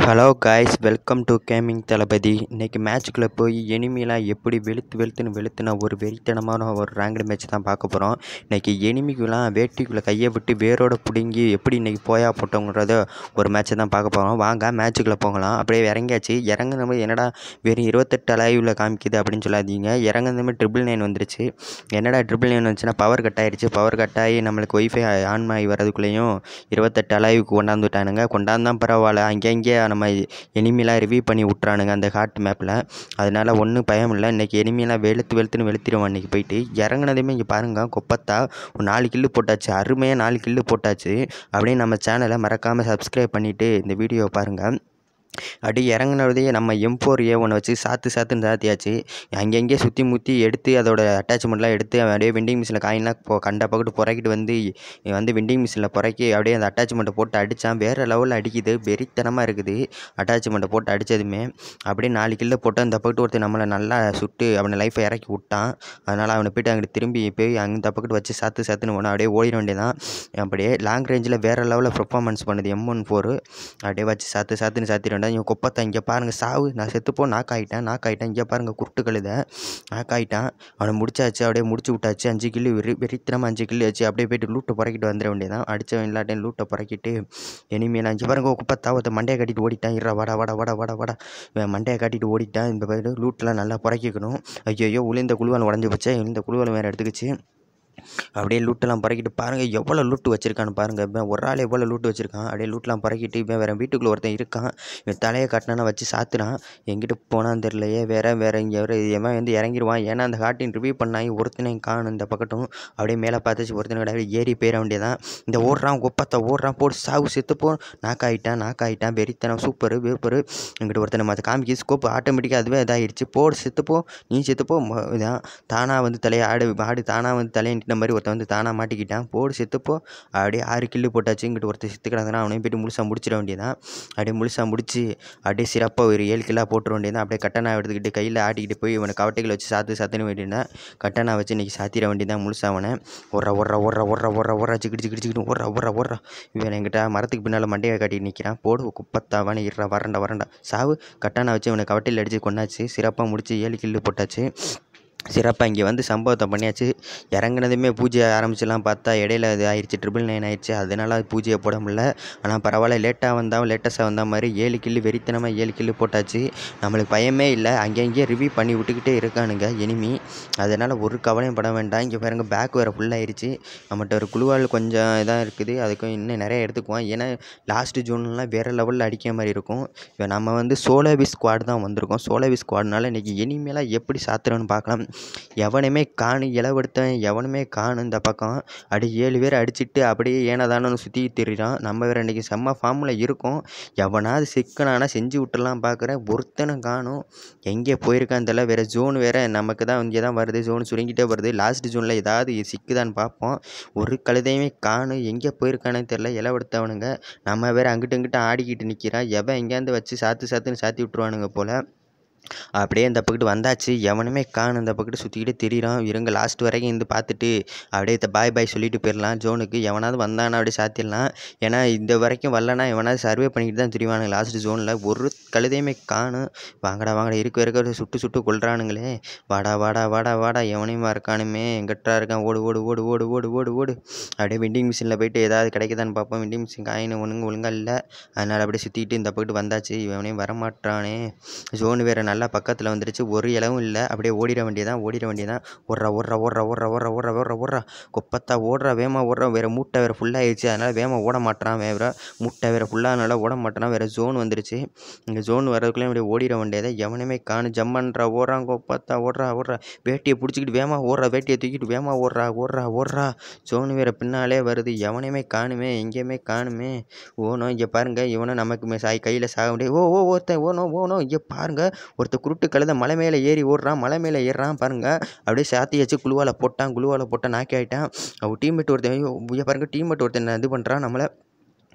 hello guys welcome to gaming Thalapathy இன்றைக்கி மேட்ச்சுக்குள்ளே போய் எனிமிலாம் எப்படி வெளுத்து வெளுத்துன்னு வெளுத்துன ஒரு வெறித்தனமான ஒரு ரேங்க்டு மேட்ச் தான் பார்க்க போகிறோம் இன்றைக்கி எனிமிக்குலாம் வேட்டிக்குள்ளே கையை விட்டு வேரோட பிடுங்கி எப்படி இன்றைக்கி போயா போட்டோங்கிறத ஒரு மேட்ச்சை தான் பார்க்க போகிறோம் வாங்க மேட்ச்சுக்குள்ளே போகலாம் அப்படியே இறங்கியாச்சு இறங்குன போது என்னடா வெறும் இருபத்தெட்டு லைவில் காமிக்குது அப்படின்னு சொல்லாதீங்க இறங்குன மாதிரி ட்ரிபிள் நைன் வந்துருச்சு என்னடா ட்ரிபிள் நைன் வந்துச்சுன்னா பவர் கட் ஆயிடுச்சு பவர் கட் ஆகி நம்மளுக்கு ஒய்ஃபை ஆன் ஆகி வரதுக்குள்ளேயும் இருபத்தெட்டு அலைவுக்கு கொண்டாந்து விட்டானுங்க கொண்டாந்தான் பரவாயில்ல அங்கங்கே நம்ம எனிமிலாம் ரிவ்யூ பண்ணி விட்றானுங்க அந்த ஹாட் மேப்பில் அதனால் ஒன்றும் பயம் இல்லை இன்றைக்கி எனிமிலாம் வெளுத்து வெளுத்துன்னு வெளுத்திடுவோம் இன்றைக்கி போயிட்டு இறங்குனதுமே இங்கே பாருங்கள் கொப்பத்தா ஒரு நாலு கில்லு போட்டாச்சு அருமையாக நாலு கில்லு போட்டாச்சு அப்படியே நம்ம சேனலை மறக்காமல் சப்ஸ்கிரைப் பண்ணிவிட்டு இந்த வீடியோவை பாருங்கள் அப்படி இறங்குனதே நம்ம எம் ஃபோர் ஏ ஒன்று வச்சு சாத்து சாத்துன்னு சாத்தியாச்சு அங்கங்கே சுற்றி முற்றி எடுத்து அதோட அட்டாச்மெண்ட்லாம் எடுத்து அப்படியே வெண்டிங் மிஷினில் காயின்லாம் இப்போ கண்ட பக்கத்து புறக்கிட்டு வந்து வந்து வெண்டிங் மிஷினில் புறக்கி அப்படியே அந்த அட்டாச்மெண்ட்டை போட்டு அடித்தான் வேறு லெவலில் அடிக்குது வெறித்தனமாக இருக்குது அட்டாச்மெண்ட்டை போட்டு அடித்ததுமே அப்படியே நாலு கில்ல போட்டு அந்த பக்கத்து ஒருத்தர் நம்மளை நல்லா சுட்டு அவனை லைஃப்பை இறக்கி விட்டான் அதனால் அவனை போய்ட்டு அங்கிட்டு திரும்பி போய் அந்த பக்கத்து வச்சு சாத்து சாத்துன்னு போனால் அப்படியே ஓடிட வேண்டியதான் அப்படியே லாங் ரேஞ்சில் வேறு லெவலில் பெர்ஃபார்மன்ஸ் பண்ணுது எம் ஒன் ஃபோரு அப்படியே வச்சு சாத்து சாத்துன்னு சாத்திட வேண்டாம் இவன் குப்பத்தை இங்கே பாருங்கள் சாவு நான் செத்துப்போ நாக் ஆகிட்டேன் நாக் ஆகிட்டேன் இங்கே பாருங்கள் குருட்டு கழுத நாக் ஆகிட்டான் அவனை முடிச்சாச்சு அப்படியே முடிச்சு விட்டாச்சு அஞ்சு கில்லு வெறி வெறித்தனமாக அஞ்சு கில்லு வச்சு அப்படியே போயிட்டு லூட்டை புறக்கிட்டு வந்துட வேண்டியதான் அடித்தவன் இல்லாட்டையும் லூட்டை புறக்கிட்டு இனிமேல் அஞ்சு பாருங்க குப்பத்தா ஒருத்த மண்டையை கட்டிட்டு ஓடிட்டான் இருறா வாடா வாடா வாடா வாடா வாடா இவன் மண்டையை காட்டிட்டு ஓடிட்டான் இந்த போய்ட்டு லூட்டெலாம் நல்லா புறக்கிக்கணும் ஐயோ உளுந்த குழுவால் உடஞ்சி போச்சே இந்த குழுவால் வேறு எடுத்துக்கிச்சு அப்படியே லூட்டெல்லாம் பறக்கிட்டு பாருங்கள் எவ்வளோ லூட்டு வச்சுருக்கான்னு பாருங்கள் இவன் ஒரு ஆள் எவ்வளோ லூட்டு வச்சுருக்கான் அப்படியே லூட்டெலாம் பறக்கிட்டு இவன் வேறு வீட்டுக்குள்ளே ஒருத்தன் இருக்கான் இவன் தலையை கட்டினானா வச்சு சாத்துறான் எங்கிட்டு போனான்னு தெரிலையே வேறு வேறு இங்கே வேறு எவன் வந்து இறங்கிடுவான் ஏன்னா அந்த ஹார்ட்டின் ரிவ்யூ பண்ணாங்க ஒருத்தனையும் காணும் இந்த பக்கட்டும் அப்படியே மேலே பார்த்துச்சு ஒருத்தனை கிடையாது ஏறி போயிட வேண்டியதான் இந்த ஓடுறான் குப்பத்தை ஓடுறான் போட்டு சாவு செத்துப்போ நாக்காயிட்டான் நாக்காயிட்டான் வெறித்தனம் சூப்பர் வேப்பர் இங்கிட்ட ஒருத்தனை மற்ற காமிக்க ஸ்கோப் ஆட்டோமேட்டிக்காக அதுவே இதாகிடுச்சு போடு செத்துப்போ நீ செத்துப்போ ம- இதான் தானாக வந்து தலையை ஆடு ஆடு தானாக வந்து தலையிட்ட மாதிரி ஒருத்தன் வந்து தானாக மாட்டிக்கிட்டான் போடு செத்துப்போ அப்படியே ஆறு கில்லு போட்டாச்சு இங்கிட்டு ஒருத்தர் செத்து கிடந்தானா அவனையும் போயிட்டு முழுசாக முடிச்சிட வேண்டியதான் அப்படியே முழுசாக முடிச்சு அப்படியே சிறப்பாக ஒரு ஏழு கிலோ போட்டுற வேண்டியதான் அப்படியே கட்டணா எடுத்துக்கிட்டு கையில் ஆட்டிக்கிட்டு போய் இவனை கவட்டைகள் வச்சு சாத்து சாத்துன்னு வேண்டியதான் கட்டணா வச்சு இன்றைக்கி சாத்திட வேண்டியதான் முழுசாக அவனை ஒர்ற ஒர்ற ஒர்ற ஒர்ற ஒர்ற ஒர்ற சிக்கிட்டு சிக்கிட்டு சிக்கிட்டு ஒர்ற ஒர்ற ஒர்ற இவன் என்கிட்ட மரத்துக்கு பின்னால் மண்டையை காட்டிட்டு நிற்கிறான் போடு குப்பத்தாவானே இருறா வரண்டா வரண்டா சாவு கட்டானா வச்சு இவனை கவட்டையில் அடித்து கொண்டாச்சு சிறப்பாக முடிச்சு ஏழு கில்லு போட்டாச்சு சிறப்பாக இங்கே வந்து சம்பவத்தை பண்ணியாச்சு இறங்குனதுமே பூஜை ஆரம்பிச்சுலாம் பார்த்தா இடையில இது ஆயிடுச்சு ட்ரிபிள் நைன் ஆயிடுச்சு அதனால பூஜையை போட முடியல ஆனால் பரவாயில்ல லேட்டாக வந்தால் லேட்டஸ்ட்டாக வந்த மாதிரி ஏழு கில்லு வெறித்தனமாக ஏழு கில்லு போட்டாச்சு நம்மளுக்கு பயமே இல்லை அங்கங்கே ரிவ்யூ பண்ணி விட்டுக்கிட்டே இருக்கானுங்க எனிமி அதனால் ஒரு கவலையும் பட வேண்டாம் இங்கே பாருங்க பேக் வேறு ஃபுல்லாகிடுச்சு நம்மகிட்ட ஒரு குழுவால் கொஞ்சம் இதாக இருக்குது அதுக்கும் இன்னும் நிறைய எடுத்துக்குவோம் ஏன்னா லாஸ்ட்டு ஜூன்லாம் வேறு லெவலில் அடிக்கிற மாதிரி இருக்கும் இப்போ நம்ம வந்து சோலோவி ஸ்குவாட் தான் வந்திருக்கோம் சோலோவி ஸ்குவாட்னால இன்றைக்கி இனிமேலாம் எப்படி சாத்துறோன்னு பார்க்கலாம் எவனுமே காணு இளவெடுத்தவன் எவனுமே காணு இந்த பக்கம் அப்படி ஏழு பேர் அடிச்சிட்டு அப்படியே ஏனதானு சுற்றி திரிறான் நம்ம வேறு இன்றைக்கி செம்ம ஃபார்மில் இருக்கோம் எவனாவது சிக்கனானா செஞ்சு விட்டுலாம் பார்க்குறேன் ஒருத்தனும் காணும் எங்கே போயிருக்கான்னு தெரியல வேறு ஜோன் வேறு நமக்கு தான் இங்கே தான் வருது ஜோன் சுருங்கிட்டே வருது லாஸ்ட் ஜோனில் ஏதாவது சிக்குதான்னு பார்ப்போம் ஒரு கழுதையுமே காணும் எங்கே போயிருக்கானே தெரில இளவெடுத்தவனுங்க நம்ம வேறு அங்கிட்டு இங்கிட்டு ஆடிக்கிட்டு நிற்கிறான் எவன் எங்கேருந்து வச்சு சாத்து சாத்துன்னு சாத்தி விட்ருவானுங்க போல் அப்படியே இந்த பக்கத்து வந்தாச்சு எவனுமே காணும் இந்த பக்கத்து சுற்றிக்கிட்டே திரியிறான் இருங்க லாஸ்ட் வரைக்கும் இருந்து பார்த்துட்டு அப்படியே பாய் பாய் சொல்லிட்டு போயிடலாம் ஜோனுக்கு எவனாவது வந்தானா அப்படியே சாத்திடலாம் ஏன்னா இந்த வரைக்கும் வரலனா எவனாவது சர்வே பண்ணிக்கிட்டு தான் திரிவானுங்க லாஸ்ட் ஜோனில் ஒரு கழுதையுமே காணும் வாங்கடா வாங்கடா இருக்க இருக்க சுட்டு சுட்டு கொள்றானுங்களே வாடா வாடா வாடா வாடா எவனையுமா இருக்கானுமே எங்கிட்டா இருக்கான் ஓடு ஓடு ஓடு ஓடு ஓடு ஓடு ஓடு அப்படியே வெண்டிங் மிஷினில் போயிட்டு ஏதாவது கிடைக்குதான்னு பார்ப்போம் வெண்டிங் மிஷின் காயின் ஒழுங்கு ஒழுங்கா இல்லை அதனால் அப்படியே சுற்றிக்கிட்டு இந்த பக்கத்து வந்தாச்சு இவனையும் வரமாட்டானே ஜோன் வேறு நல்லா பக்கத்தில் வந்துருச்சு ஒரு இலவும் இல்லை அப்படியே ஓடிட வேண்டியதான் ஓடிட வேண்டியதான் ஓடுறா ஓடுறா ஓடுறா ஓடுறா ஓடுறா ஓடுறா ஓடுறா ஓடுறா கொப்பத்தா ஓடுறா வேமா ஓடுறா வேறு மூட்டை வேறு ஃபுல்லாகிடுச்சு அதனால் வேமா ஓட மாட்டான் வேறு மூட்டை வேறு ஃபுல்லாகனால ஓட மாட்டான் வேறு ஜோன் வந்துருச்சு இங்கே ஜோன் வர்றதுக்குள்ளே அப்படியே ஓடிட வேண்டியதை எவனுமே காணு ஜம்மன்றா ஓடுறான் கொப்பத்தா ஓடுறா ஓடுறா வேட்டியை பிடிச்சிக்கிட்டு வேமா ஓடுறா வேட்டியை தூக்கிட்டு வேமா ஓடுறா ஓடுறா ஓடுறா ஜோன் வேறு பின்னாலே வருது எவனையுமே காணுமே எங்கேயுமே காணுமே ஓனோ இங்கே பாருங்க இவனும் நமக்கு மே- சாய் கையில் சாக முடியாது ஓ ஓ ஒருத்தன் ஓனோ ஓனோ இங்கே பாருங்க ஒருத்தர் குருட்டு கழுத மலை மேலே ஏறி ஓடுறான் மலை மேலே ஏறுறான் பாருங்க அப்படியே சாத்தி வச்சு குழுவால் போட்டான் குழுவால் போட்டான் நாக்கி ஆகிட்டான் அவன் டீம்மேட் ஒருத்தன் ஐயோ, இங்க பாருங்க டீம்மேட் ஒருத்தன் இது பண்ணுறான் நம்மளை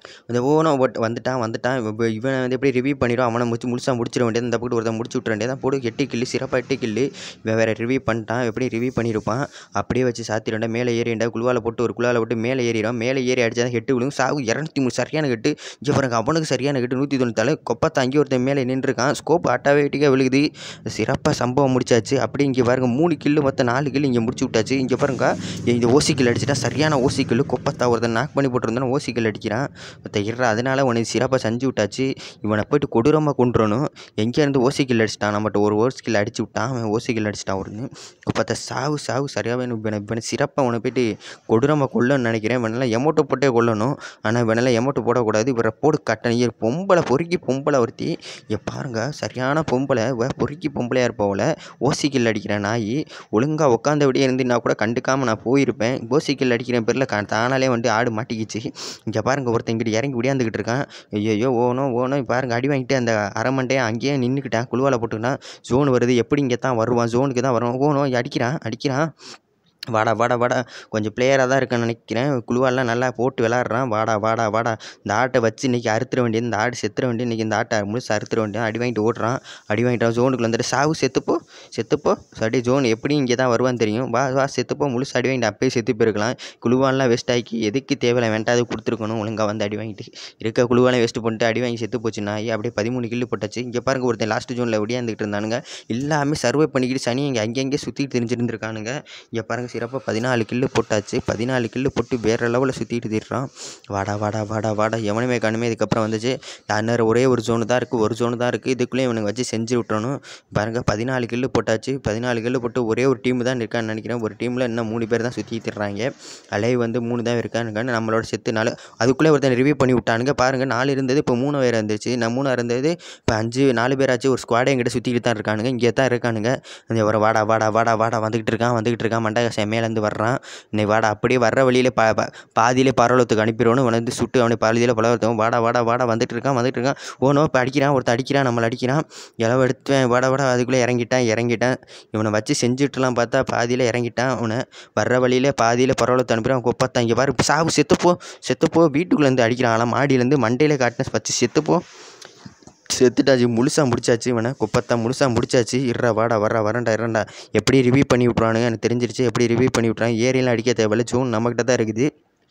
அந்த ஓனோ ஒட் வந்துட்டான் வந்துட்டான் இவ இவனை வந்து எப்படி ரிவ்யூ பண்ணிடும் அவனை முடிச்சு முழுசாக முடிச்சிட வேண்டியது இந்த பக்கம் ஒருத்தன் முடிச்சு விட்ற வேண்டியது போடு எட்டு கில்லு சிறப்பாக எட்டு கில்லு இவன் வேறு ரிவ்யூ பண்ணிட்டான் எப்படி ரிவ்யூ பண்ணியிருப்பான் அப்படியே வச்சு சாத்திரண்டா மேலே ஏறிண்டா குழுவால போட்டு ஒரு குழுவால போட்டு மேலே ஏறிடும் மேலே ஏறி அடிச்சா தான் ஹெட்டு விழுகும் சாவு இரநூத்தி மூணு சரியான கட்டு இங்கே பாருங்க அவனுக்கு சரியான கட்டு நூற்றி தொண்ணூத்தாலு கொப்பத்தை அங்கேயே ஒருத்தன் மேலே நின்றுருக்கான் ஸ்கோப் ஆட்டோமேட்டிக்காக விழுகுது சிறப்பாக சம்பவம் முடிச்சாச்சு அப்படி இங்கே பாருங்க மூணு கில்லு மொத்தம் நாலு கில்லு இங்கே முடிச்சு விட்டாச்சு இங்கே பாருங்க இந்த ஓசி கில் அடிச்சிட்டா சரியான ஓசி கில்லு கொப்பத்தா ஒருத்தன் நாக் பண்ணி போட்டிருந்தானே ஓசி கில் அடிக்கிறான் மற்ற இறா அதனால் உனக்கு சிறப்பாக செஞ்சு விட்டாச்சு இவனை போயிட்டு கொடூரமாக கொண்டுறணும் எங்கேருந்து ஓசி கில் அடிச்சிட்டான் நம்மகிட்ட ஒரு ஓசி கில் அடிச்சு விட்டான் அவன் ஓசி கில் அடிச்சிட்டான் ஒன்று பார்த்தா சாவு சாவு சரியாகவே இவனை இவனை சிறப்பாக உன போயிட்டு கொடூரமாக கொல்லணும்னு நினைக்கிறேன் இவனெல்லாம் எமௌண்ட்டை போட்டே கொல்லணும் ஆனால் இவனெல்லாம் எமௌண்ட்டு போடக்கூடாது இவரை போடு கட்டணம் இவர் பொம்பளை பொறுக்கி பொம்பளை ஒருத்தி இங்கே பாருங்க சரியான பொம்பளை இவ பொறுக்கி பொம்பளையாக இருப்பவள ஓசி கில் அடிக்கிற நாய் ஒழுங்காக உட்காந்தபடியே இருந்து நான் கூட கண்டுக்காமல் நான் போயிருப்பேன் ஓசி கில் அடிக்கிற பேரில் க தானாலே வந்து ஆடு மாட்டிக்கிச்சு இங்கே பாருங்க ஒருத்தன் இங்கிட்டு இறங்கி விடியாந்துக்கிட்டு இருக்கான் ஐயோ ஓனோ ஓனோ பாருங்க அடி வாங்கிட்டு அந்த அரமண்டையை அங்கேயே நின்றுக்கிட்டேன் குழுவால போட்டுக்கிட்டான் ஜோன் வருது எப்படி இங்கே தான் வருவான் ஜோனுக்கு தான் வருவான் ஓனோ அடிக்கிறான் அடிக்கிறான் வாடா வாடா வாடா கொஞ்சம் பிளேயராக தான் இருக்கேன்னு நினைக்கிறேன் குழுவாலாம் நல்லா போட்டு விளாட்றான் வாடா வாடா வாடா இந்த ஆட்டை வச்சு இன்றைக்கி அறுத்துற வேண்டியது இந்த ஆடு செத்துற வேண்டியது இன்றைக்கி இந்த ஆட்டை முழுசு அறுத்துற வேண்டியது அடி வாங்கிட்டு ஓடுறான் அடி வாங்கிட்டான் ஜோனுக்குள்ள வந்துட்டு சாவு செத்துப்போ செத்துப்போ சரி ஜோன் எப்படி இங்கே தான் வருவான்னு தெரியும் வா வா செத்துப்போ முழுசு அடி வாங்கிட்டு அப்பயே செத்து போயிருக்கலாம் குழுவாலாம் வேஸ்ட் ஆக்கி எதுக்கு தேவையில்ல வேண்டாது கொடுத்துருக்கணும் ஒழுங்காக வந்து அடி வாங்கிட்டு இருக்க குழுவாலாம் வேஸ்ட் பண்ணிட்டு அடி வாங்கி செத்து போச்சு நாய் அப்படியே பதிமூணு கில்லு போட்டாச்சு இங்கே பாருங்க ஒருத்தன் லாஸ்ட் ஜோனில் ஒடியாந்துக்கிட்டு இருந்தானுங்க எல்லாமே சர்வே பண்ணிக்கிட்டு சனி இங்கே அங்கங்கே சுற்றிட்டு தெரிஞ்சிருந்துருக்கானுங்க இங்கே பாருங்க சிறப்பாக பதினாலு கில்லு போட்டாச்சு பதினாலு கில்லு போட்டு வேறு லெவலில் சுற்றிட்டு திடுறான் வாடா வாடா வாடா வாடா எவனுமே காணுமே இதுக்கப்புறம் வந்துச்சு இன்னொரு ஒரே ஒரு ஜோனு தான் இருக்குது ஒரு ஜோனு தான் இருக்குது இதுக்குள்ளே இவனுக்கு வச்சு செஞ்சு விட்றணும் பாருங்க பதினாலு கில்லு போட்டாச்சு பதினாலு கில்லு போட்டு ஒரே ஒரு டீம் தான் இருக்கான்னு நினைக்கிறேன் ஒரு டீமில் இன்னும் மூணு பேர் தான் சுற்றி திடுறாங்க அலைவ் வந்து மூணு தான் இருக்கானுங்க நம்மளோட செத்து நாலு அதுக்குள்ளே ஒருத்தன் ரிவ்யூ பண்ணி விட்டானுங்க பாருங்கள் நாலு இருந்தது இப்போ மூணு பேர் இருந்துச்சு நான் மூணு இருந்தது இப்போ அஞ்சு நாலு பேராச்சு ஒரு ஸ்குவாடே எங்கிட்ட சுற்றிக்கிட்டு தான் இருக்கானுங்க இங்கே தான் இருக்கானுங்க இந்த ஒரு வாடா வாடா வாடா வாடா வந்துக்கிட்டு இருக்கான் வந்துக்கிட்டு இருக்கான் மண்டக மேலேருந்து வர்றான் இன்னைக்கு வாடா அப்படியே வர்ற வழியிலே பா பா- பாதியிலே பரவலத்துக்கு அனுப்பிடுவோன்னு இவனை வந்து சுட்டு அவனை பாதியிலே பலவர்த்தவன் வாடா வாடா வாடா வந்துட்டு இருக்கான் வந்துட்டு இருக்கான் ஓனோ இப்போ அடிக்கிறான் ஒருத்தன் அடிக்கிறான் நம்மளை அடிக்கிறான் இளவு எடுத்துவேன் வாடா வாடா அதுக்குள்ளே இறங்கிட்டான் இறங்கிட்டான் இவனை வச்சு செஞ்சுட்டுலாம் பார்த்தா பாதியில் இறங்கிட்டான் அவனை வர்ற வழியிலே பாதியில் பரவலத்தை அனுப்பிடுறான் கொப்பத்தான் இங்கே பாரு சாவு செத்துப்போ செத்துப்போ வீட்டுக்குள்ளேருந்து அடிக்கிறான் மாடியிலேருந்து மண்டையிலே காட்டின வச்சு செத்துப்போ செத்துட்டாச்சு முழுசாக முடிச்சாச்சு இவனை குப்பத்தான் முழுசாக முடிச்சாச்சு இருடா வாடா வர்றா வரேன்டா இரண்டா எப்படி ரிவ்யூ பண்ணி விட்ருவானுங்க எனக்கு தெரிஞ்சிருச்சு எப்படி ரிவ்யூ பண்ணி விட்றாங்க ஏரியெல்லாம் அடிக்க தேவையில்ல ஜூன் நம்மக்கிட்ட தான் இருக்குது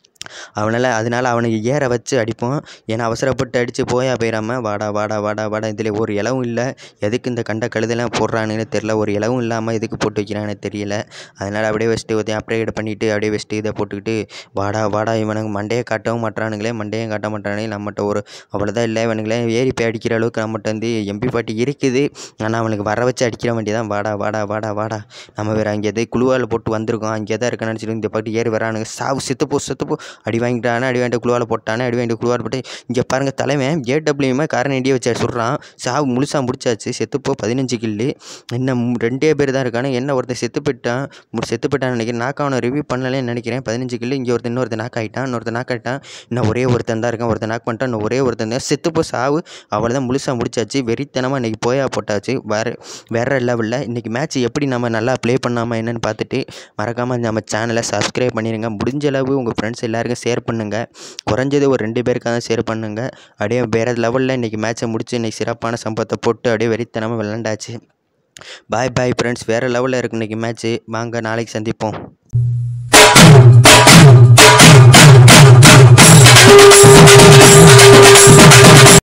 அவனால் அதனால் அவனுக்கு ஏற வச்சு அடிப்போம் ஏன்னா அவசரப்பட்டு அடித்து போயா போயிடாம வாடா வாடா வாடா வாடா இதில் ஒரு இலவும் இல்லை எதுக்கு இந்த கண்ட கழுதெல்லாம் போடுறானுன்னு தெரில ஒரு இலவும் இல்லாமல் எதுக்கு போட்டு வைக்கிறான்னு தெரியல அதனால் அப்படியே வச்சுட்டு ஒருத்தன் அப்கிரேட் பண்ணிவிட்டு அப்படியே வச்சுட்டு இதை போட்டுக்கிட்டு வாடா வாடா இவனுக்கு மண்டையை காட்டவும் மாட்டானுங்களே மண்டையும் காட்ட மாட்டானுங்களே நம்மகிட்ட ஒரு அவ்வளோதான் இல்லை இவனுங்களே ஏறி போய் அடிக்கிற அளவுக்கு நம்மகிட்ட வந்து எம்பி பாட்டி இருக்குது ஆனால் அவனுக்கு வர வச்சு அடிக்கிற வேண்டியதான் வாடா வாடா வாடா வாடா நம்ம வேறு அங்கே எது குழுவால் போட்டு வந்திருக்கோம் அங்கே தான் இருக்க நினச்சிட்டு இந்த பாட்டு ஏறி வரானுங்க சாவு செத்துப்போ செத்துப்போ அடி வாங்கிட்டானே அடி வாங்கிட்டு குழுவால் போட்டானே அடி வாங்கிட்டு குழுவால் போட்டு இங்கே பாருங்கள் தலைவன் ஏடபிள்யூமே காரன் இண்டியா வச்சு சொல்கிறான் சாவு முழுசாக முடிச்சாச்சு செத்துப்போ பதினஞ்சு கில்லு இன்னும் மு- ரெண்டே பேர் தான் இருக்கானு என்ன ஒருத்தன் செத்து போயிட்டான் மு- செத்து போயிட்டான்னு நினைக்கிறேன் நாக் அவனை ரிவ்யூ பண்ணலன்னு நினைக்கிறேன் பதினஞ்சு கில்லு இங்கே ஒருத்தன் இன்னொருத்தன் நாக் ஆகிட்டான் இன்னொருத்தன் நாக் ஆகிட்டான் இன்னும் ஒரே ஒருத்தன் தான் இருக்கான் ஒருத்தன் நாக் பண்ணிட்டான் இன்னும் ஒரே ஒருத்தன் தான் செத்துப்போ சாவு அவ்வளோதான் முழுசாக முடிச்சாச்சு வெறித்தனமாக இன்றைக்கி போயா போட்டாச்சு வேறு வேறு லெவலில் இன்றைக்கி மேட்ச் எப்படி நம்ம நல்லா ப்ளே பண்ணாமல் என்னென்னு பார்த்துட்டு மறக்காமல் நம்ம சேனலை சப்ஸ்கிரைப் பண்ணிடுங்க முடிஞ்ச அளவு உங்கள் ஃப்ரெண்ட்ஸ் எல்லாருக்கும் ஷேர் பண்ணுங்கள் குறைஞ்சது ஒரு ரெண்டு பேருக்காக ஷேர் பண்ணுங்கள் அப்படியே வேறு லெவலில் இன்றைக்கி மேட்ச்சை முடிச்சு இன்றைக்கி சிறப்பான சம்பவத்தை போட்டு அப்படியே வெறித்தனமாக விளாண்டாச்சு பாய் பாய் ஃப்ரெண்ட்ஸ் வேறு லெவலில் இருக்கு இன்றைக்கி மேட்ச்சு வாங்க நாளைக்கு சந்திப்போம்